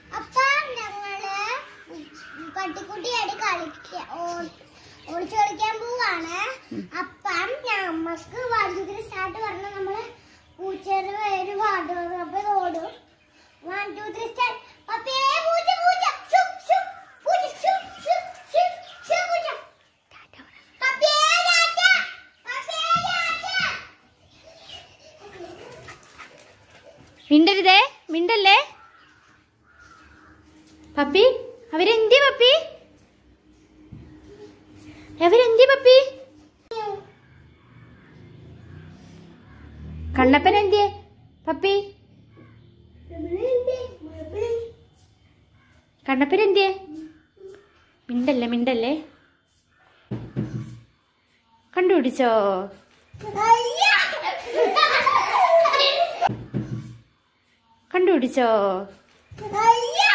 അപ്പൊ ഞങ്ങള് പട്ടിക്കുട്ടിയായിട്ട് കളിക്ക ഒളിച്ചു കളിക്കാൻ പോവാണ് അപ്പം ഞമ്മക്ക് വണ്ടി സ്റ്റാർട്ട് പറഞ്ഞ നമ്മള് പൂച്ചയുടെ പേര് പാട്ട് അപ്പൊ ഇത് ഓടും വൺ ടു ത്രീ സ്റ്റാർട്ട് അപ്പേ പൂച്ച പൂച്ച ഷു, ഷു, പൂച്ച, ഷു, ഷു, ഷു, ഷു, പൂച്ച. പപ്പേ, ടാറ്റ. പപ്പേ, ടാറ്റ. മിണ്ടരുതേ മിണ്ടല്ലേ പപ്പി അവരെന്തി പപ്പി അവരെന്തി പപ്പി കണ്ണപ്പൻ എന്തിയെ പപ്പി കണ്ണപ്പൻ എന്തിയെ മിണ്ടല്ലേ മിണ്ടല്ലേ കണ്ടുപിടിച്ചോ അയ്യ. കണ്ടുപിടിച്ചോ അയ്യ.